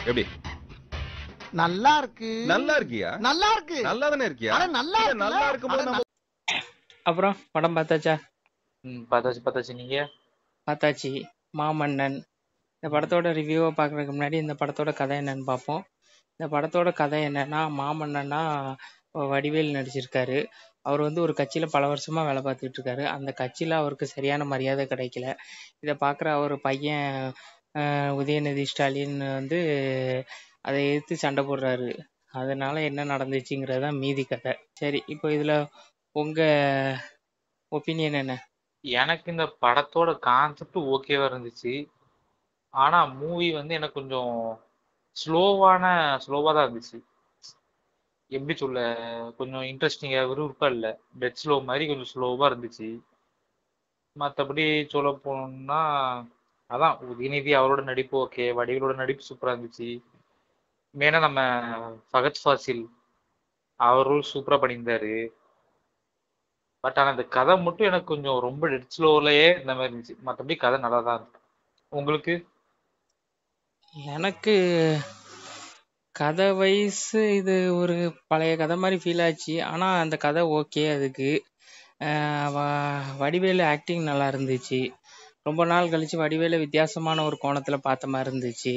எப்படி நல்லா இருக்கு நல்லா இருக்கியா நல்லா இருக்கு நல்லா தானே இருக்கியா அட நல்லா இல்ல, இருக்குல்ல? நல்லா இருக்கும்போது அட நம்ம அப்புறம் படம் பார்த்தாச்சா ம் பார்த்தாச்சு பார்த்தாச்சு நீங்க பார்த்தாச்சு மாமன்னன் இந்த படத்தோட ரிவ்யூவை பார்க்கறதுக்கு முன்னாடி இந்த படத்தோட கதை என்னன்னு பார்ப்போம் இந்த படத்தோட கதை என்னன்னா மாமன்னன்னா வடிவேல் நடிச்சிருக்காரு அவர் வந்து ஒரு கட்சியில் பல வருஷமாக வேலை பார்த்துட்டு இருக்காரு அந்த கட்சியில் அவருக்கு சரியான மரியாதை கிடைக்கல இதை பார்க்குற அவர் பையன் அஹ், உதயநிதி ஸ்டாலின் வந்து அதை எதிர்த்து சண்டை போடுறாரு அதனால என்ன நடந்துச்சுங்கிறது தான் மீதி கதை சரி இப்போ இதில் உங்கள் ஒப்பீனியன் என்ன எனக்கு இந்த படத்தோட கான்செப்ட் ஓகேவா இருந்துச்சு ஆனா மூவி வந்து எனக்கு கொஞ்சம் ஸ்லோவான ஸ்லோவா தான் இருந்துச்சு எப்படி சொல்ல கொஞ்சம் இன்ட்ரெஸ்டிங்கா விறுவிறுப்பா இல்ல டெட் ஸ்லோ மாதிரி கொஞ்சம் ஸ்லோவா இருந்துச்சு மற்றபடி சொல்ல போனோம்னா அதான் உதயநிதி அவரோட நடிப்பு ஓகே வடிவேலோட நடிப்பு சூப்பரா இருந்துச்சு மெயினா நம்ம ஃபகத் ஃபாசில் அவரும் சூப்பரா பண்ணியிருந்தாரு பட் ஆனா இந்த கதை மட்டும் எனக்கு கொஞ்சம் ரொம்ப டெட் ஸ்லோலயே இந்த மாதிரி இருந்துச்சு மற்றபடி கதை நல்லா தான் இருக்கு உங்களுக்கு எனக்கு கதை வைஸ் இது ஒரு பழைய கதை மாதிரி ஃபீல் ஆச்சு ஆனால் அந்த கதை ஓகே அதுக்கு அஹ் வ- வடிவேலு ஆக்டிங் நல்லா இருந்துச்சு ரொம்ப நாள் கழிச்சு வடிவேலு வித்தியாசமான ஒரு கோணத்தில் பார்த்த மாதிரி இருந்துச்சு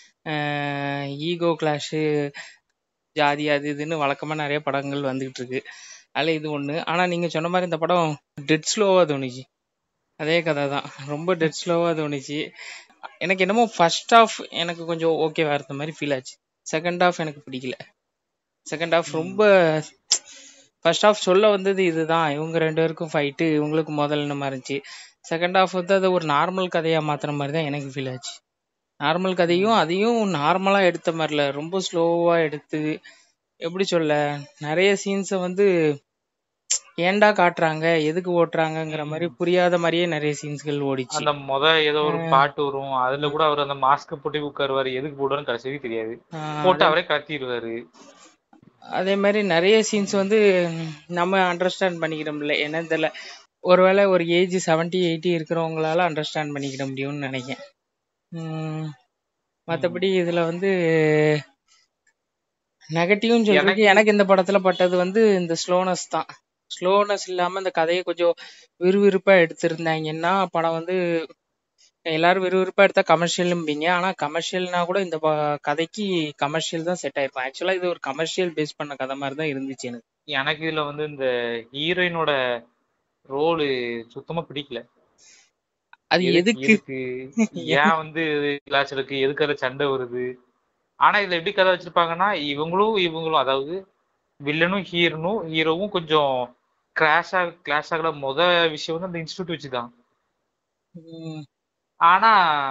ஈகோ கிளாஷு ஜாதி அது இதுன்னு வழக்கமாக நிறைய படங்கள் வந்துகிட்டு இருக்கு அதில் இது ஒன்று ஆனால் நீங்கள் சொன்ன மாதிரி இந்த படம் டெட் ஸ்லோவாக தோணுச்சு அதே கதை தான் ரொம்ப டெட் ஸ்லோவாக தோணுச்சு எனக்கு என்னமோ ஃபர்ஸ்ட் ஆஃப் எனக்கு கொஞ்சம் ஓகேவா இருந்த மாதிரி ஃபீல் ஆச்சு செகண்ட் ஆஃப் எனக்கு பிடிக்கல செகண்ட் ஆஃப் ரொம்ப ஃபர்ஸ்ட் ஆஃப் சொல்ல வந்தது இதுதான் இவங்க ரெண்டு பேருக்கும் ஃபைட்டு இவங்களுக்கு முதல்ல மாதிரி இருந்துச்சு செகண்ட் ஆஃப் வந்து அதை ஒரு நார்மல் கதையா மாத்துற மாதிரி தான் எனக்கு ஃபீல் ஆச்சு நார்மல் கதையும் அதையும் நார்மலா எடுத்த மாதிரில ரொம்ப ஸ்லோவா எடுத்து எப்படி சொல்ல நிறைய சீன்ஸை வந்து ஏன்டா காட்டுறாங்க எதுக்கு ஓட்டுறாங்கங்கிற மாதிரி புரியாத மாதிரியே நிறைய சீன்ஸ்கள் ஓடிச்சு அந்த முத ஏதோ ஒரு பாட்டு வரும் அதுல கூட அவர் அந்த மாஸ்க் போட்டு உட்காருவாரு எதுக்கு போடுவாருன்னு கடைசி வரைக்கும் தெரியாது ஆஹ் போட்டு அவரே கத்திடுவாரு அதே மாதிரி நிறைய சீன்ஸ் வந்து நம்ம அண்டர்ஸ்டாண்ட் பண்ணிக்கிற முடியல என்னன்னு தெரியல ஒருவேளை ஒரு ஏஜ் 70 எயிட்டி இருக்கிறவங்களால அண்டர்ஸ்டாண்ட் பண்ணிக்கிற முடியும்னு நினைக்கிறேன் உம் மற்றபடி இதுல வந்து நெகட்டிவ்னு சொல்றதுக்கு எனக்கு- எனக்கு இந்த படத்துல பட்டது வந்து இந்த ஸ்லோனஸ் தான் ஸ்லோனஸ் இல்லாம இந்த கதையை கொஞ்சம் விறுவிறுப்பா எடுத்திருந்தாங்கன்னா படம் வந்து எல்லாரும் விறுவிறுப்பா எடுத்தா கமர்ஷியலும்பீங்க ஆனா கமர்ஷியல்னா கூட இந்த ப- கதைக்கு கமர்ஷியல் தான் செட் ஆயிருக்கும் ஆக்சுவலா இது ஒரு கமர்ஷியல் பேஸ் பண்ண கதை மாதிரி தான் இருந்துச்சு எனக்கு எனக்கு இதுல வந்து இந்த ஹீரோயினோட ரோலு சுத்தமா பிடிக்கல அது எதுக்கு இருக்கு ஏன் வந்து கிளாஸ் இருக்கு எதுக்கு அதுல சண்டை வருது ஆனா இதுல எப்படி கதை வச்சிருப்பாங்கன்னா இவங்களும் இவங்களும் அதாவது வில்லனும் ஹீரோனும் ஹீரோவும் கொஞ்சம் கிளாஷ் ஆக கிளாஷ் ஆகல முத விஷயம் வந்து அந்த இன்ஸ்டியூட் வச்சுதான் உம் ஆனா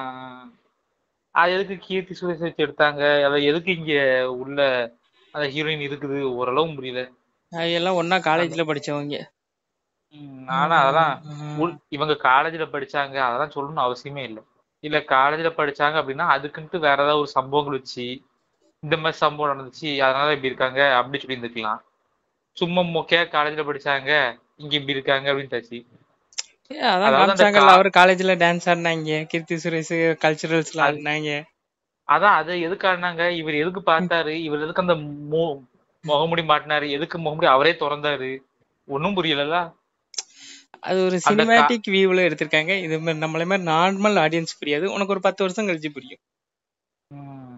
அது எதுக்கு கீர்த்தி சுரேஷ் வச்சு எடுத்தாங்க அதை எதுக்கு இங்க உள்ள அந்த ஹீரோயின் இருக்குது ஓரளவு முடியல அது எல்லாம் ஒன்னா காலேஜ்ல படிச்சவங்க ம், ஆனா அதெல்லாம் உம் உள்- இவங்க காலேஜ்ல படிச்சாங்க அதெல்லாம் சொல்லணும்னு அவசியமே இல்லை இல்ல காலேஜ்ல படிச்சாங்க அப்படின்னா அதுக்குன்ட்டு வேற ஏதாவது ஒரு சம்பவங்கள் வச்சு இந்த மாதிரி சம்பவம் நடந்துச்சு அதனால இப்படி இருக்காங்க அப்படி சொல்லி இருந்துக்கலாம் சும்மா மொக்கையா காலேஜ்ல படிச்சாங்க இங்க இப்படி இருக்காங்க அப்படின்ட்டாச்சு ஏ, அதான் அதாவது அந்த காமிச்சாங்கல்ல கா- அவர் காலேஜ்ல டான்ஸ் ஆடினாங்க கீர்த்தி சுரேஷ் கல்ச்சுரல்ஸ்ல அது- ஆடினாங்க அதான் அது எதுக்கு ஆடினாங்க இவர் எதுக்கு பார்த்தாரு இவர் எதுக்கு அந்த மு- முகமுடி மாட்டினாரு எதுக்கு முகமுடி அவரே திறந்தாரு ஒன்னும் புரியலல்ல அது ஒரு அந்த கா- சினிமேட்டிக் வியூல எடுத்திருக்காங்க இது மாதிரி நம்மள மாதிரி நார்மல் ஆடியன்ஸ் புரியாது உனக்கு ஒரு பத்து வருஷம் கழிச்சு புரியும் ம்.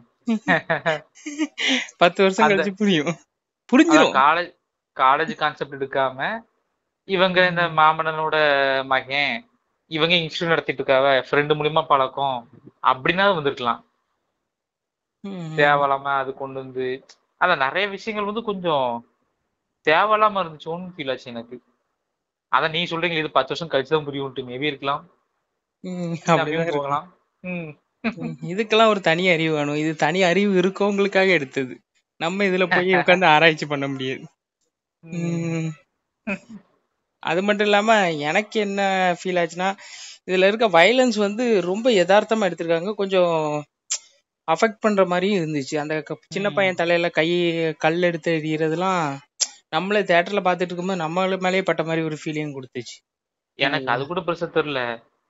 பத்து வருஷம் அந்த- கழிச்சு புரியும் புரிஞ்சிரும் காலேஜ் காலேஜ் கான்செப்ட் எடுக்காம இவங்க இந்த மாமன்னனோட மகன் இவங்க இன்ஸ்டியூட் நடத்திட்டு இருக்காவ ஃப்ரெண்டு மூலியமா பழக்கம் அப்படின்னா வந்திருக்கலாம் ம். தேவையில்லாம அது கொண்டு வந்து அதான் நிறைய விஷயங்கள் வந்து கொஞ்சம் தேவையில்லாம இருந்துச்சோன்னு ஃபீல் ஆச்சு எனக்கு அதான் நீ சொல்றீங்க இது பத்து வருஷம் கழிச்சு தான் புரியும்ட்டு மேபி இருக்கலாம் ம், அப்படியும் அப்படிதான் இருக்கும். போகலாம் ம் ம், இதுக்கெல்லாம் ஒரு தனி அறிவு வேணும் இது தனி அறிவு இருக்கவங்களுக்காக எடுத்தது நம்ம இதுல போய் உட்கார்ந்து ஆராய்ச்சி பண்ண முடியாது ம். ம். அது மட்டும் இல்லாம எனக்கு என்ன ஃபீல் ஆச்சுன்னா இதுல இருக்க வயலன்ஸ் வந்து ரொம்ப யதார்த்தமா எடுத்திருக்காங்க கொஞ்சம் அஃபெக்ட் பண்ற மாதிரியும் இருந்துச்சு அந்த க- சின்ன ம். பையன் தலையில கை கல் எடுத்து எறியறதெல்லாம் நம்மளே தேட்டர்ல பாத்துட்டு இருக்கும்போது நம்ம மேலேயே பட்ட மாதிரி ஒரு ஃபீலிங் கொடுத்துச்சு எனக்கு அது கூட பெருசா தெரியல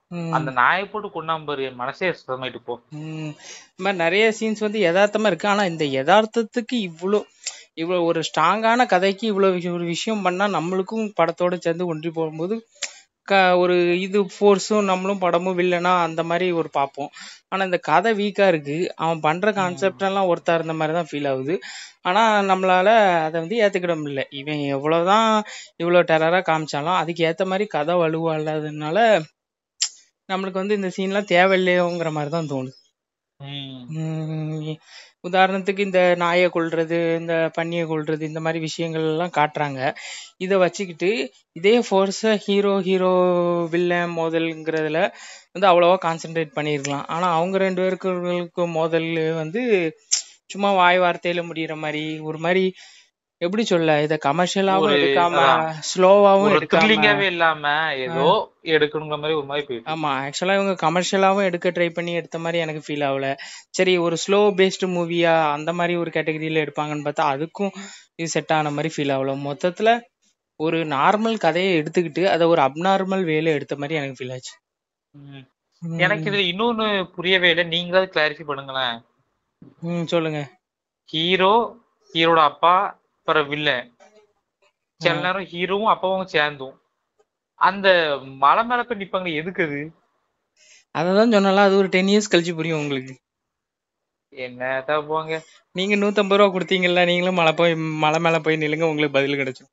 ம். அந்த நாயை போட்டு கொண்டாம்பாரு என் மனசே சுத்தமாயிட்டு போ ம். இந்த மாதிரி நிறைய சீன்ஸ் வந்து யதார்த்தமா இருக்கு ஆனா இந்த யதார்த்தத்துக்கு இவ்வளோ இவ்வளோ ஒரு ஸ்ட்ராங்கான கதைக்கு இவ்வளோ விஷயம் ஒரு விஷயம் பண்ணா நம்மளுக்கும் படத்தோட சேர்ந்து ஒன்றி போகும்போது க ஒரு இது ஃபோர்ஸும் நம்மளும் படமும் வில்லனா அந்த மாதிரி ஒரு பார்ப்போம் ஆனா இந்த கதை வீக்கா இருக்கு அவன் பண்ற கான்செப்ட் எல்லாம் ஒருத்தா இருந்த மாதிரி தான் ஃபீல் ஆகுது ஆனா நம்மளால அதை வந்து ஏத்துக்கிட முடியல இவன் எவ்வளவுதான் இவ்வளவு டெரரா காமிச்சாலும் அதுக்கு ஏத்த மாதிரி கதை வலுவா இல்லாததுனால நம்மளுக்கு வந்து இந்த சீன்லாம் தேவையில்லையோங்கிற மாதிரி தான் தோணுது ம். உம் உதாரணத்துக்கு இந்த நாயை கொல்றது இந்த பன்னியை கொல்றது இந்த மாதிரி விஷயங்கள் எல்லாம் காட்டுறாங்க இதை வச்சுக்கிட்டு இதே ஃபோர்ஸை ஹீரோ ஹீரோ வில்லன் மோதல்ங்கிறதுல வந்து அவ்வளவா கான்சென்ட்ரேட் பண்ணியிருக்கலாம் ஆனா அவங்க ரெண்டு பேருக்கு மோதல் வந்து சும்மா வாய் வார்த்தையில முடியிற மாதிரி ஒரு மாதிரி எப்படி சொல்ல இத கமர்ஷியலாவும் ஒரு எடுக்காம அதான். ஸ்லோவாவும் ஒரு எடுக்காம த்ரில்லிங்காவே இல்லாம ஏதோ எடுக்கணுங்கிற மாதிரி ஒரு மாதிரி போயிட்டு ஆமா ஆக்சுவலா இவங்க கமர்ஷியலாவும் எடுக்க ட்ரை பண்ணி எடுத்த மாதிரி எனக்கு ஃபீல் ஆகல சரி ஒரு ஸ்லோ பேஸ்டு மூவியா அந்த மாதிரி ஒரு கேட்டகரியில எடுப்பாங்கன்னு பார்த்தா அதுக்கும் இது செட் ஆன மாதிரி ஃபீல் ஆகல மொத்தத்துல ஒரு நார்மல் கதையை எடுத்துக்கிட்டு அதை ஒரு அப்நார்மல் வேல எடுத்த மாதிரி எனக்கு ஃபீல் ஆச்சு ம். எனக்கு இதுல இன்னொன்னு புரியவே இல்லை நீங்களாவது கிளாரிஃபை பண்ணுங்களேன் ம் சொல்லுங்க ஹீரோ ஹீரோட அப்பா அப்புறம் வில்லன் சில நேரம் ஹீரோவும் அப்பாவும் சேர்ந்தும் அந்த மலை மேல போய் நிப்பாங்க எதுக்கு அது அததான் சொன்னால அது ஒரு டென் இயர்ஸ் கழிச்சு புரியும் உங்களுக்கு என்னதான் போங்க நீங்க நூத்தம்பது ரூபா கொடுத்தீங்கல்ல நீங்களும் மலை போய் மலை மேல போய் நில்லுங்க உங்களுக்கு பதில் கிடைக்கும்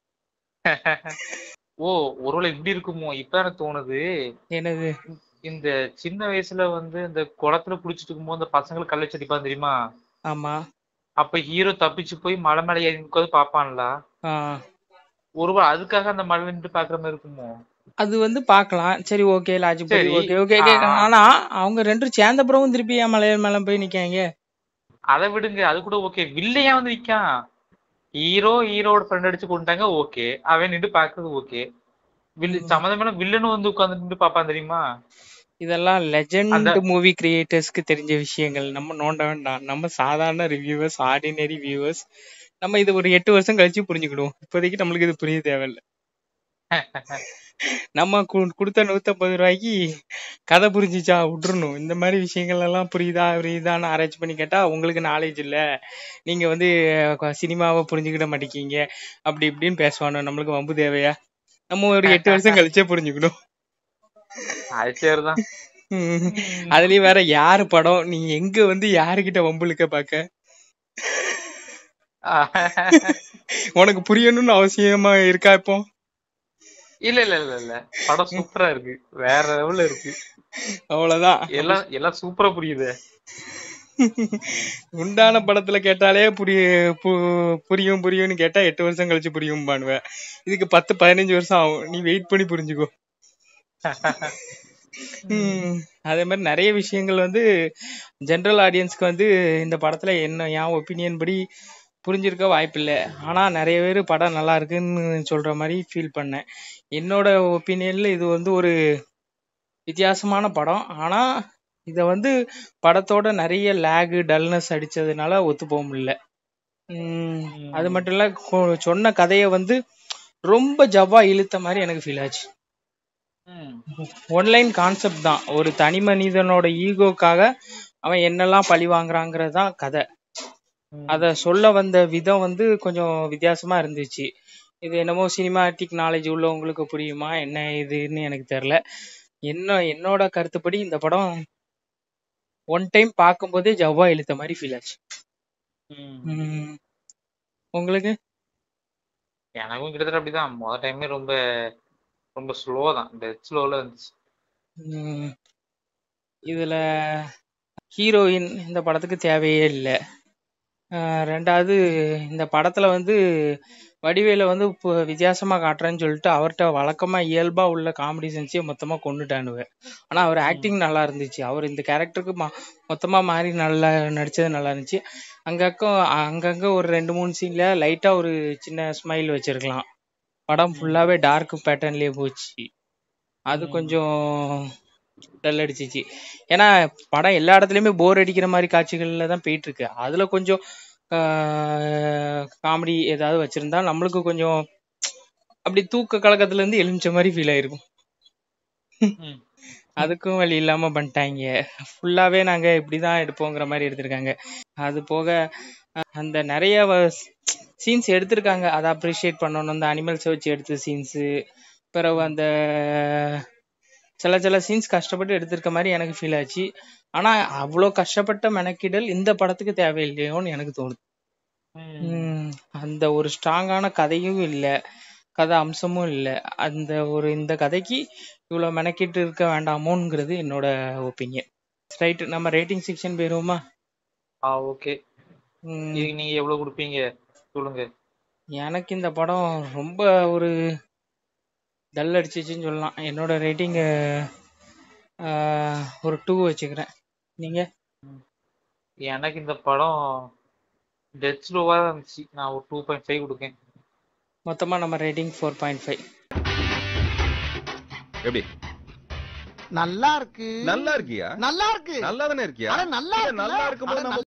ஓ ஒருவேளை இப்படி இருக்குமோ இப்ப எனக்கு தோணுது என்னது இந்த சின்ன வயசுல வந்து இந்த குளத்துல குளிச்சுட்டு இருக்கும்போது அந்த பசங்களை கல்லச்சு அடிப்பான் தெரியுமா ஆமா அப்ப ஹீரோ தப்பிச்சு போய் மலை மேல ஏறி உட்காந்து பாப்பான்ல ஆஹ் ஒருவேளை அதுக்காக அந்த மலை நின்று பாக்குற மாதிரி இருக்குமோ அது வந்து பார்க்கலாம் சரி ஓகே லாஜிக் சரி. ஓகே ஓகே ஆ. ஆனா அவங்க ரெண்டும் சேர்ந்த பிறகும் திருப்பி ஏன் மலைய மேல போய் நிக்காங்க அதை விடுங்க அது கூட ஓகே வில்லையா வந்து நிக்கான் ஹீரோ ஹீரோட ஃப்ரெண்ட் அடிச்சு கொண்டுட்டாங்க ஓகே அவன் நின்று பாக்குறது ஓகே வில்லு சம்மந்தமான வில்லனும் வந்து உட்கார்ந்து நின்று பாப்பான் தெரியுமா இதெல்லாம் லெஜெண்ட் அந்த- மூவி கிரியேட்டர்ஸ்க்கு தெரிஞ்ச விஷயங்கள் நம்ம நோண்ட வேண்டாம் நம்ம சாதாரண ரிவ்யூவர்ஸ் ஆர்டினரி வியூவர்ஸ் நம்ம இது ஒரு எட்டு வருஷம் கழிச்சு புரிஞ்சுக்கிடுவோம் இப்போதைக்கு நம்மளுக்கு இது புரிய தேவையில்ல நம்ம கு- கொடுத்த நூத்தம்பது ரூபாய்க்கு கதை புரிஞ்சுச்சா விட்டுறணும் இந்த மாதிரி விஷயங்கள் எல்லாம் புரியுதா புரியுதான்னு ஆராய்ச்சி பண்ணி கேட்டா உங்களுக்கு நாலேஜ் இல்ல நீங்க வந்து அஹ், சினிமாவை புரிஞ்சுக்கிட மாட்டேங்கிங்க அப்படி இப்படின்னு பேசுவானோ நம்மளுக்கு வம்பு தேவையா நம்ம ஒரு எட்டு வருஷம் கழிச்சே புரிஞ்சுக்கணும் அது சரிதான் ம். அதுலயும் வேற யாரு படம் நீ எங்க வந்து யாருகிட்ட வம்புழுக்க பாக்க உனக்கு புரியணும்னு அவசியமா இருக்கா இப்போ இல்ல இல்ல இல்ல இல்ல படம் சூப்பரா இருக்கு வேற லெவல்ல இருக்கு அவ்வளவுதான் எல்லாம் எல்லாம் சூப்பரா புரியுது உண்டான படத்துல கேட்டாலே புரிய பு- புரியும் புரியும்னு கேட்டா எட்டு வருஷம் கழிச்சு புரியும் பானுவ இதுக்கு பத்து பதினஞ்சு வருஷம் ஆகும் நீ வெயிட் பண்ணி புரிஞ்சுக்கோ ம். அதே மாதிரி நிறைய விஷயங்கள் வந்து ஜெனரல் ஆடியன்ஸ்க்கு வந்து இந்த படத்துல என்ன என் ஒப்பீனியன் படி புரிஞ்சிருக்க வாய்ப்பில்லை ஆனா நிறைய பேர் படம் நல்லா இருக்குன்னு சொல்ற மாதிரி ஃபீல் பண்ணேன் என்னோட ஒப்பீனியன்ல இது வந்து ஒரு வித்தியாசமான படம் ஆனா இத வந்து படத்தோட நிறைய லேகு டல்னஸ் அடிச்சதுனால ஒத்து போக முடியல உம் அது மட்டும் இல்ல கொ- சொன்ன கதைய வந்து ரொம்ப ஜவ்வா இழுத்த மாதிரி எனக்கு ஃபீல் ஆச்சு ம். ஒன்லைன் கான்செப்ட் தான் ஒரு தனி மனிதனோட ஈகோக்காக அவன் என்னெல்லாம் பழி வாங்குறாங்கிறது தான் கதை ம். அத சொல்ல வந்த விதம் வந்து கொஞ்சம் வித்தியாசமா இருந்துச்சு இது என்னமோ சினிமாட்டிக் நாலேஜ் உள்ளவங்களுக்கு புரியுமா என்ன இதுன்னு எனக்கு தெரியல என்ன என்னோட கருத்துப்படி இந்த படம் ஒன் டைம் பார்க்கும்போதே ஜவ்வா இழுத்த மாதிரி ஃபீல் ஆச்சு ம். உம் உங்களுக்கு எனக்கும் கிட்டத்தட்ட அப்படிதான் முத டைமே ரொம்ப ரொம்ப ஸ்லோ தான் டெத் ஸ்லோல இருந்துச்சு உம் இதுல ஹீரோயின் இந்த படத்துக்கு தேவையே இல்லை ரெண்டாவது இந்த படத்துல வந்து வடிவேல வந்து இப்போ வித்தியாசமா காட்டுறேன்னு சொல்லிட்டு அவர்கிட்ட வழக்கமா இயல்பா உள்ள காமெடி சென்ஸையே மொத்தமா கொண்டுட்டானுவ ஆனா அவர் ஆக்டிங் நல்லா இருந்துச்சு அவர் இந்த கேரக்டருக்கு மொத்தமா மாறி நல்லா நடிச்சது நல்லா இருந்துச்சு அங்கக்க அங்கங்க ஒரு ரெண்டு மூணு சீன்ல லைட்டா ஒரு சின்ன ஸ்மைல் வச்சிருக்கலாம் படம் ஃபுல்லாவே டார்க் பேட்டர்ன்லயே போச்சு அது ம். கொஞ்சம் டல் அடிச்சிச்சு ஏன்னா படம் எல்லா இடத்துலயுமே போர் அடிக்கிற மாதிரி காட்சிகள்ல தான் போயிட்டு இருக்கு அதுல கொஞ்சம் காமெடி ஏதாவது வச்சிருந்தா நம்மளுக்கு கொஞ்சம் அப்படி தூக்க கலக்கத்துல இருந்து எழுமிச்ச மாதிரி ஃபீல் ஆயிருக்கும் ம். அதுக்கும் வழி இல்லாம பண்ணிட்டாங்க ஃபுல்லாவே நாங்க இப்படிதான் எடுப்போங்கிற மாதிரி எடுத்திருக்காங்க அது போக அஹ், அந்த நிறைய சீன்ஸ் எடுத்திருக்காங்க அதை அப்ரிஷியேட் பண்ணணும் அந்த அனிமல்ஸ் வச்சு எடுத்த சீன்ஸு பிறகு அந்த சில சில சீன்ஸ் கஷ்டப்பட்டு எடுத்திருக்க மாதிரி எனக்கு ஃபீல் ஆச்சு ஆனா அவ்வளோ கஷ்டப்பட்ட மெனக்கிடல் இந்த படத்துக்கு தேவையில்லையோன்னு எனக்கு தோணுது ம். உம் அந்த ஒரு ஸ்ட்ராங்கான கதையும் இல்ல கதை அம்சமும் இல்ல அந்த ஒரு இந்த கதைக்கு இவ்வளவு மெனக்கிட்டு இருக்க வேண்டாமோங்கிறது என்னோட ஒப்பீனியன் ரைட் நம்ம ரேட்டிங் செக்ஷன் போயிருவோமா ஆ ஓகே உம் இதுக்கு நீங்க எவ்வளவு கொடுப்பீங்க சொல்லுங்க எனக்கு இந்த படம் ரொம்ப ஒரு டல் அடிச்சிச்சுன்னு சொல்லலாம் என்னோட ரேட்டிங் ஒரு டூ வச்சுக்கிறேன் நீங்க எனக்கு இந்த படம் டெத் ஸ்லோவா தான் இருந்துச்சு நான் ஒரு டூ பாயிண்ட் ஃபைவ் கொடுக்கேன் மொத்தமா நம்ம ரேட்டிங் ஃபோர் பாயிண்ட் ஃபைவ் எப்படி நல்லா இருக்கு நல்லா இருக்கியா நல்லா இருக்கு நல்லா தானே இருக்கியா அட நல்லா இல்ல, இருக்குல்ல? நல்லா இருக்கும்போது அட நம்ம